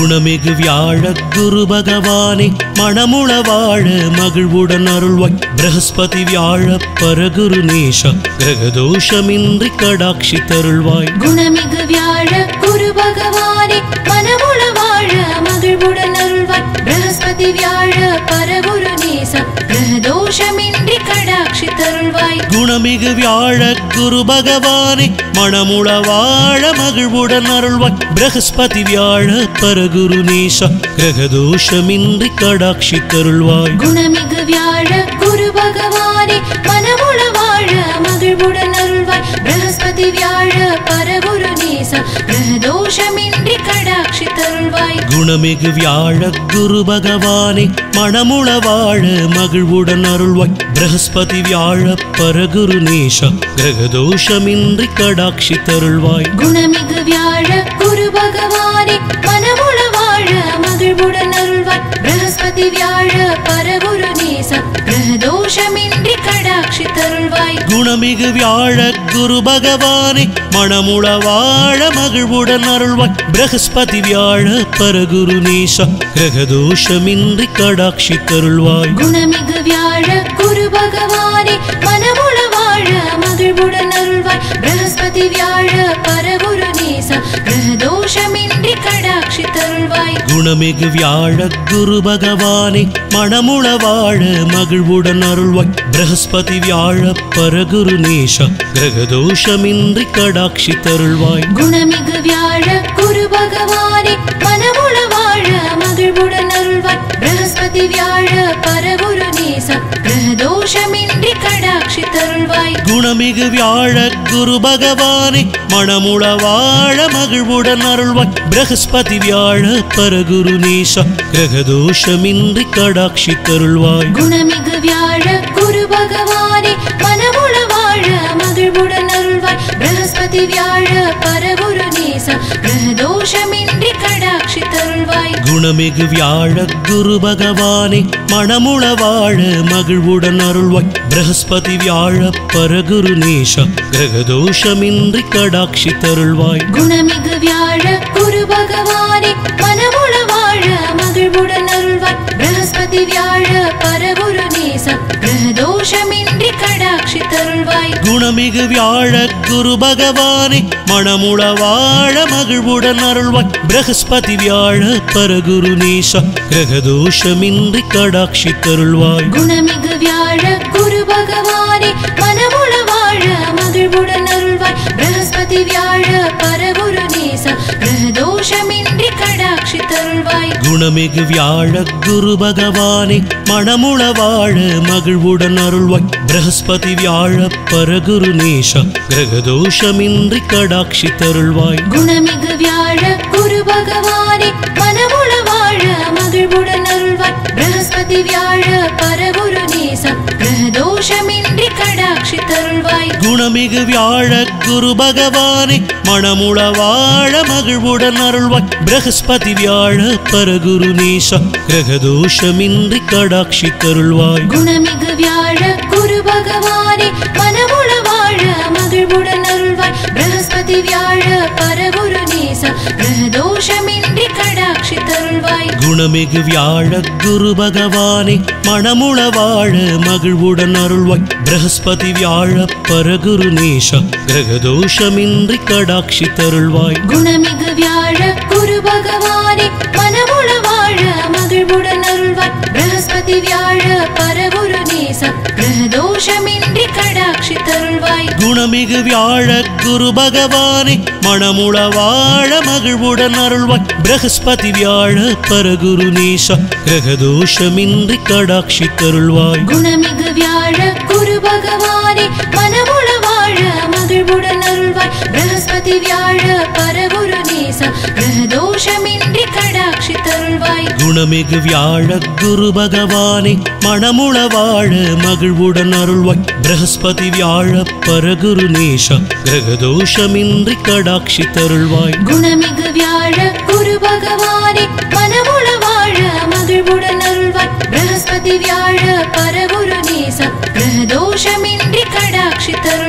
குணமிகு வியாழ குரு பகவானே மணமுள வாழ மகிழ்வுடன் அருள்வாய் பிரகஸ்பதி வியாழ பரகுரு நேஷ கிரகதோஷமின்றி கடாட்சி தருள்வாய் குணமிகு வியாழ குரு பகவானே மனமுள வாழ மகிழ்வுடன் அருள்வாய் பிரகஸ்பதி வியாழ பரகுரு நேசம் கிரகதோஷமின்றி கடாட்சி தருள்வாய் குணமிகு வியாழ குரு பகவானே மணமுள வாழ மகிழ்வுடன் அருள்வாய் பிரகஸ்பதி வியாழ பரகுரு நேஷ கிரகதோஷமின்றி கடாட்சி தருள்வாய் குணமிகு வியாழ குரு பகவானே மனமுள வாழ மகிழ்வுடன் அருள்வாய் பிரகஸ்பதி வியாழ பரகுரு நேசம் கிரகதோஷமின்றி கடாட்சி தருள்வாய் குணமிகு வியாழ குரு பகவானே மணமுள வாழ மகிழ்வுடன் அருள்வாய் பிரகஸ்பதி வியாழ பரகுரு நேஷ கிரகதோஷமின்றி கடாட்சி தருள்வாய் குணமிகு வியாழ குரு பகவானே மனமுள வாழ மகிழ்வுடன் அருள்வாய் பிரகஸ்பதி வியாழ பரகுரு நேசம் கிரகதோஷமின்றி கடாட்சி தருள்வாய் குணமிகு வியாழ குரு பகவானே மணமுள வாழ மகிழ்வுடன் அருள்வாய் பிரகஸ்பதி வியாழ பரகுரு நேஷ கிரகதோஷமின்றி கடாட்சி தருள்வாய் குணமிகு வியாழ குரு பகவானே மனமுள வாழ மகிழ்வுடன் அருள்வாய் பிரகஸ்பதி வியாழ பரகுரு நேசம் கிரகதோஷமின்றி கடாட்சி தருள்வாய் குணமிகு வியாழ குரு பகவானே மணமுள வாழ மகிழ்வுடன் அருள்வாய் பிரகஸ்பதி வியாழ பரகுரு நேஷ கிரகதோஷமின்றி கடாட்சி தருள்வாய் குணமிகு வியாழ குரு பகவானே மனமுள வாழ மகிழ்வுடன் அருள்வாய் பிரகஸ்பதி வியாழ பரகுரு நேசம் கிரகதோஷமின்றி கடாட்சி தருள்வாய் குணமிகு வியாழ குரு பகவானே மணமுள வாழ மகிழ்வுடன் அருள்வாய் பிரகஸ்பதி வியாழ பரகுரு நேஷ கிரகதோஷமின்றி கடாட்சி தருள்வாய் குணமிகு வியாழ குரு பகவானே மனமுள வாழ மகிழ்வுடன் அருள்வாய் பிரகஸ்பதி வியாழ பரகுரு நேசம் கிரகதோஷமின்றி கடாட்சி தருள்வாய் குணமிகு வியாழ குரு பகவானே மணமுள வாழ மகிழ்வுடன் அருள்வாய் பிரகஸ்பதி வியாழ பரகுரு நேஷ கிரகதோஷமின்றி கடாட்சி தருள்வாய் குணமிகு வியாழ குரு பகவானே மனமுள வாழ மகிழ்வுடன் அருள்வாய் பிரகஸ்பதி வியாழ பரகுரு நேசம் கிரகதோஷமின்றி கடாட்சி தருள்வாய் குணமிகு வியாழ குரு பகவானே மணமுள வாழ மகிழ்வுடன் அருள்வாய் பிரகஸ்பதி வியாழ பரகுரு நேஷ கிரகதோஷமின்றி கடாட்சி தருள்வாய் குணமிகு வியாழ குரு பகவானே மனமுள வாழ மகிழ்வுடன் அருள்வாய் பிரகஸ்பதி வியாழ பரகுரு நேசம் கிரகதோஷமின்றி கடாட்சி தருள்வாய் குணமிகு வியாழ குரு பகவானே மணமுள வாழ மகிழ்வுடன் அருள்வாய் பிரகஸ்பதி வியாழ பரகுரு நேஷ கிரகதோஷமின்றி கடாட்சி தருள்வாய் குணமிகு வியாழ குரு பகவானே மனமுள வாழ மகிழ்வுடன் அருள்வாய் பிரகஸ்பதி வியாழ பரகுரு நேசம் கிரகதோஷமின்றி கடாட்சி தருள்வாய் குணமிகு வியாழ குரு பகவானே மணமுள வாழ மகிழ்வுடன் அருள்வாய் பிரகஸ்பதி வியாழ பரகுரு நேஷ கிரகதோஷமின்றி கடாட்சி தருள்வாய் குணமிகு வியாழ குரு பகவானே மனமுள வாழ மகிழ்வுடன் அருள்வாய் பிரகஸ்பதி வியாழ பரகுரு நேசம் கிரகதோஷமின்றி கடாட்சி தருள்வாய் குணமிகு வியாழ குரு பகவானே மணமுள வாழ மகிழ்வுடன் அருள்வாய் பிரகஸ்பதி வியாழ பரகுரு நேஷ கிரகதோஷமின்றி கடாட்சி தருள்வாய் குணமிகு வியாழ குரு பகவானே மனமுள வாழ மகிழ்வுடன் அருள்வாய் பிரகஸ்பதி வியாழ பரகுரு நேசம் கிரகதோஷமின்றி கடாட்சி தருள்வாய் குணமிகு வியாழ குரு பகவானே மணமுள வாழ மகிழ்வுடன் அருள்வாய் பிரகஸ்பதி வியாழ பரகுரு நேஷ கிரகதோஷமின்றி கடாட்சி தருள்வாய் குணமிகு வியாழ குரு பகவானே மனமுள வாழ மகிழ்வுடன் அருள்வாய் பிரகஸ்பதி வியாழ பரகுரு நேசம் கிரகதோஷமின்றி கடாட்சி தருள்வாய் குணமிகு வியாழ குரு பகவானே மணமுள வாழ மகிழ்வுடன் அருள்வாய் பிரகஸ்பதி வியாழ பரகுரு நேஷ கிரகதோஷமின்றி கடாட்சி தருள்வாய் குணமிகு வியாழ குரு பகவானே மனமுள வாழ மகிழ்வுடன் அருள்வாய் பிரகஸ்பதி வியாழ பரகுரு நேசம் கிரகதோஷமின்றி கடாட்சி தருள்வாய்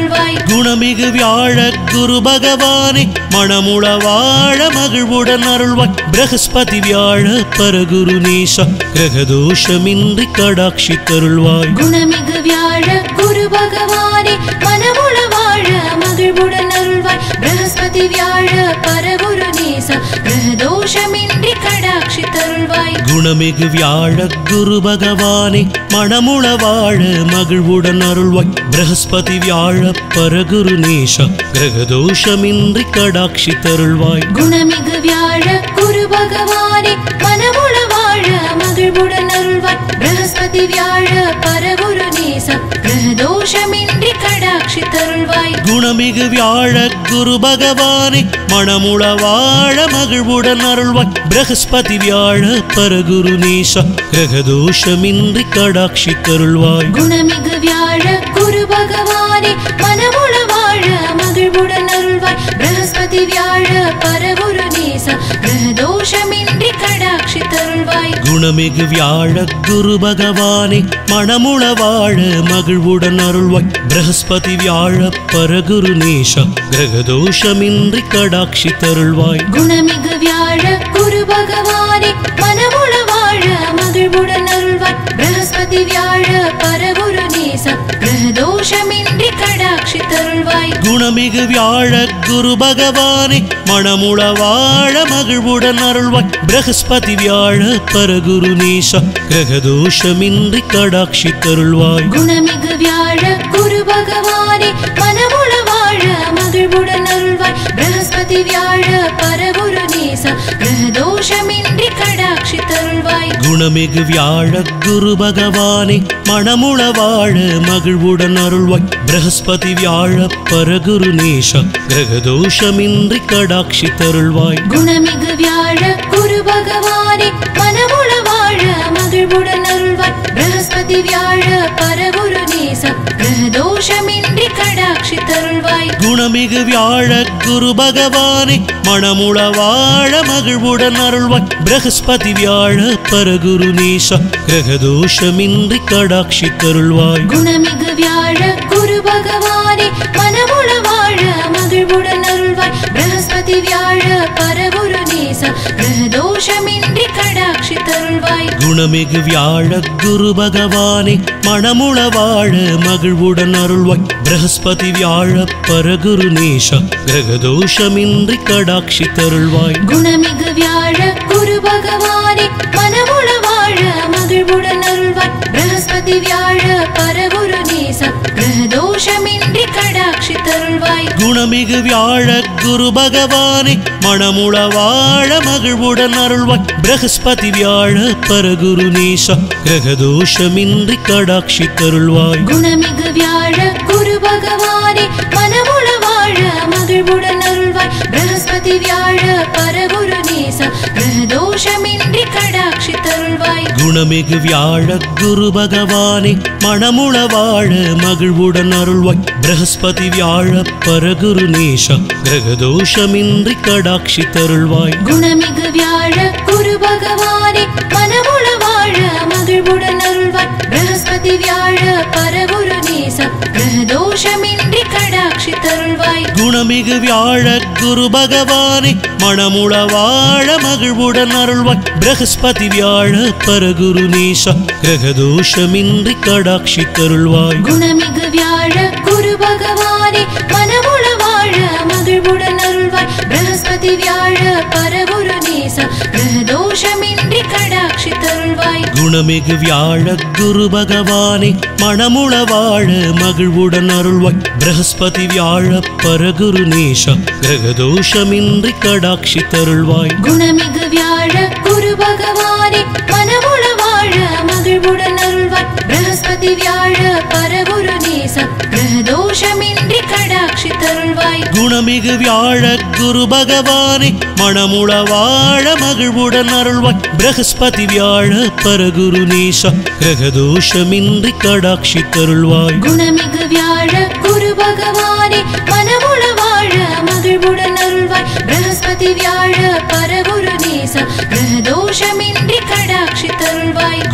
குணமிகு வியாழ குரு பகவானே மணமுள வாழ மகிழ்வுடன் அருள்வாய் பிரகஸ்பதி வியாழ பரகுரு நேச கிரகதோஷமின்றி கடாட்சி தருள்வாய் குணமிகு வியாழ குரு பகவானே மனமுள வாழ மகிழ்வுடன் அருள்வாய் பிரகஸ்பதி வியாழ பரகுரு நேச கிரகதோஷமின்றி கடாட்சி தருள்வாய் குணமிகு வியாழ குரு பகவானே மணமுள வாழ மகிழ்வுடன் அருள்வாய் பிரகஸ்பதி வியாழ பரகுரு நேச கிரகதோஷமின்றி கடாட்சி தருள்வாய் குணமிகு வியாழ குரு பகவானே மனமுள வாழ மகிழ்வுடன் அருள்வாய் பிரகஸ்பதி வியாழ பரகுரு நேச கிரகதோஷமின்றி கடாட்சி தருள்வாய் குணமிகு வியாழ குரு பகவானே மணமுள வாழ மகிழ்வுடன் அருள்வாய் பிரகஸ்பதி வியாழ பரகுரு நேச கிரகதோஷமின்றி கடாட்சி தருள்வாய் குணமிகு வியாழ குரு பகவானே மனமுள வாழ மகிழ்வுடன் அருள்வாய் பிரகஸ்பதி வியாழ பரகுரு நேச கிரகதோஷமின்றி கடாட்சி தருள்வாய் குணமிகு வியாழ குரு பகவானே மணமுள வாழ மகிழ்வுடன் அருள்வாய் பிரகஸ்பதி வியாழ பரகுரு நேச கிரகதோஷமின்றி கடாட்சி தருள்வாய் குணமிகு வியாழ குரு பகவானே மனமுள வாழ மகிழ்வுடன் அருள்வாய் பிரகஸ்பதி வியாழ பரகுரு நேச கிரகதோஷமின்றி கடாட்சி தருள்வாய் குணமிகு வியாழ குரு பகவானே மணமுள வாழ மகிழ்வுடன் அருள்வாய் பிரகஸ்பதி வியாழ பரகுரு நேச கிரகதோஷமின்றி கடாட்சி தருள்வாய் குணமிகு வியாழ குரு பகவானே மனமுள வாழ மகிழ்வுடன் அருள்வாய் பிரகஸ்பதி வியாழ பரகுரு நேச கிரகதோஷமின்றி கடாட்சி தருள்வாய் குணமிகு வியாழ குரு பகவானே மணமுள வாழ மகிழ்வுடன் அருள்வாய் பிரகஸ்பதி வியாழ பரகுரு நேச கிரகதோஷமின்றி கடாட்சி தருள்வாய் குணமிகு வியாழ குரு பகவானே மனமுள வாழ மகிழ்வுடன் அருள்வாய் பிரகஸ்பதி வியாழ பரகுரு நேச கிரகதோஷமின்றி கடாட்சி தருள்வாய் குணமிகு வியாழ குரு பகவானே மணமுள வாழ மகிழ்வுடன் அருள்வாய் பிரகஸ்பதி வியாழ பரகுரு நேச கிரகதோஷமின்றி கடாட்சி தருள்வாய் குணமிகு வியாழ குரு பகவானே மனமுள வாழ மகிழ்வுடன் அருள்வாய் பிரகஸ்பதி வியாழ பரகுரு நேச கிரகதோஷமின்றி கடாட்சி தருள்வாய் குணமிகு வியாழ குரு பகவானே மணமுள வாழ மகிழ்வுடன் அருள்வாய் பிரகஸ்பதி வியாழ பரகுரு நேச கிரகதோஷமின்றி கடாட்சி தருள்வாய் குணமிகு வியாழ குரு பகவானே மனமுள வாழ மகிழ்வுடன் அருள்வாய் பிரகஸ்பதி வியாழ பரகுரு நேச கிரகதோஷமின்றி கடாட்சி தருள்வாய் குணமிகு வியாழ குரு பகவானே மணமுள வாழ மகிழ்வுடன் அருள்வாய் பிரகஸ்பதி வியாழ பரகுரு நேச கிரகதோஷமின்றி கடாட்சி தருள்வாய் குணமிகு வியாழ குரு பகவானே மனமுள வாழ மகிழ்வுடன் அருள்வாய் பிரகஸ்பதி வியாழ பரகுரு நேச கிரகதோஷமின்றி கடாட்சி தருள்வாய் குணமிகு வியாழ குரு பகவானே மணமுள வாழ மகிழ்வுடன் அருள்வாய் பிரகஸ்பதி வியாழ பரகுரு நேச கிரகதோஷமின்றி கடாட்சி தருள்வாய் குணமிகு வியாழ குரு பகவானே மனமுள வாழ மகிழ்வுடன் அருள்வாய் பிரகஸ்பதி வியாழ பரகுரு நேச கிரகதோஷமின்றி கடாட்சி தருள்வாய் குணமிகு வியாழ குரு பகவானே மணமுள வாழ மகிழ்வுடன் அருள்வாய் பிரகஸ்பதி வியாழ பரகுரு நேச கிரகதோஷமின்றி கடாட்சி தருள்வாய் குணமிகு வியாழ குரு பகவானே மனமுள வாழ மகிழ்வுடன் அருள்வாய் பிரகஸ்பதி வியாழ பரகுரு நேச கிரகதோஷமின்றி கடாட்சி தருள்வாய் குணமிகு வியாழ குரு பகவானே மணமுள வாழ மகிழ்வுடன் அருள்வாய் பிரகஸ்பதி வியாழ பரகுரு நேச கிரகதோஷமின்றி கடாட்சி தருள்வாய் குணமிகு வியாழ குரு பகவானே மனமுள வாழ மகிழ்வுடன் அருள்வாய் பிரகஸ்பதி வியாழ பரகுரு நேச கிரகதோஷமின்றி கடாட்சி தருள்வாய் குணமிகு வியாழ குரு பகவானே மணமுள வாழ மகிழ்வுடன் அருள்வாய் பிரகஸ்பதி வியாழ பரகுரு நேச கிரகதோஷமின்றி கடாட்சி தருள்வாய் குணமிகு வியாழ குரு பகவானே மனமுள வாழ மகிழ்வுடன் அருள்வாய் பிரகஸ்பதி வியாழ பரகுரு நேச கிரகதோஷமின்றி கடாட்சி தருள்வாய்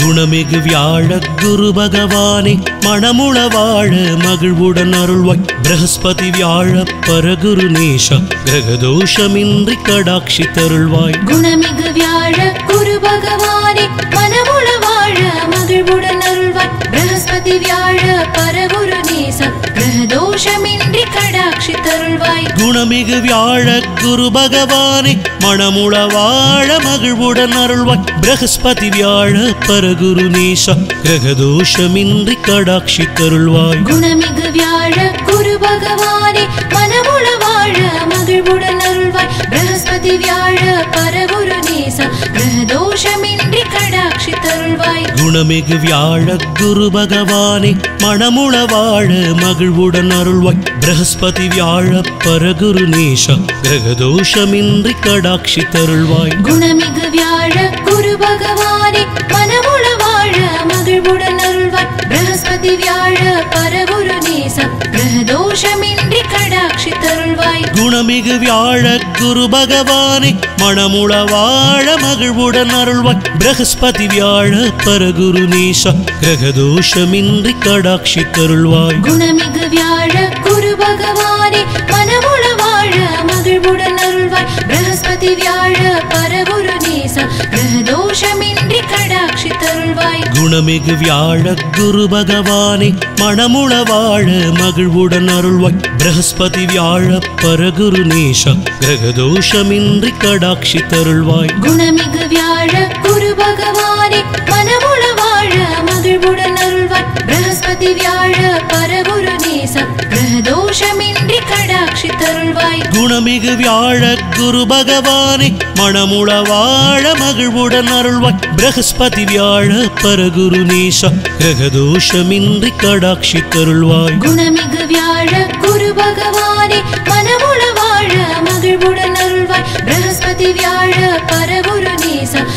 குணமிகு வியாழ குரு பகவானே மணமுள வாழ மகிழ்வுடன் அருள்வாய் பிரகஸ்பதி வியாழ பரகுரு நேஷா கிரகதோஷமின்றி கடாட்சி தருள்வாய் குணமிகு வியாழ குரு பகவானே மனமுள வாழ மகிழ்வுடன் அருள்வாய் பிரகஸ்பதி வியாழ பரகுரு நேசம் கிரகதோஷமின்றி கடாட்சி தருள்வாய் குணமிகு வியாழ குரு பகவானே மணமுள வாழ மகிழ்வுடன் அருள்வாய் பிரகஸ்பதி வியாழ பரகுரு நேஷா கிரகதோஷமின்றி கடாட்சி தருள்வாய் குணமிகு வியாழ குரு பகவானே மனமுள வாழ மகிழ்வுடன் அருள்வாய் பிரகஸ்பதி வியாழ பரகுரு நேசம் கிரகதோஷமின்றி கடாட்சி தருள்வாய் குணமிகு வியாழ குரு பகவானே மணமுள வாழ மகிழ்வுடன் அருள்வாய் பிரகஸ்பதி வியாழ பரகுரு நேஷா கிரகதோஷமின்றி கடாட்சி தருள்வாய் குணமிகு வியாழ குரு பகவானே மனமுள வாழ மகிழ்வுடன் அருள்வாய் பிரகஸ்பதி வியாழ பரகுரு நேசம் கிரகதோஷமின்றி கடாட்சி தருள்வாய் குணமிகு வியாழ குரு பகவானே மணமுள வாழ மகிழ்வுடன் அருள்வாய் பிரகஸ்பதி வியாழ பரகுரு நேஷா கிரகதோஷமின்றி கடாட்சி தருள்வாய் குணமிகு வியாழ குரு பகவானே மனமுள வாழ மகிழ்வுடன் அருள்வாய் பிரகஸ்பதி வியாழ பரகுரு நேசம் கிரகதோஷமின்றி கடாட்சி தருள்வாய் குணமிகு வியாழ குரு பகவானே மணமுள வாழ மகிழ்வுடன் அருள்வாய் பிரகஸ்பதி வியாழ பரகுரு நேஷா கிரகதோஷமின்றி கடாட்சி தருள்வாய் குணமிகு வியாழ குரு பகவானே மனமுள வாழ மகிழ்வுடன் அருள்வாய் பிரகஸ்பதி வியாழ பரகுரு நேசம் கிரகதோஷமின்றி கடாட்சி தருள்வாய் குணமிகு வியாழ குரு பகவானே மணமுள வாழ மகிழ்வுடன் அருள்வாய் பிரகஸ்பதி வியாழ பரகுரு நேஷா கிரகதோஷமின்றி கடாட்சி தருள்வாய் குணமிகு வியாழ குரு பகவானே மனமுள வாழ மகிழ்வுடன் அருள்வாய் பிரகஸ்பதி வியாழ பரகுரு நேசம்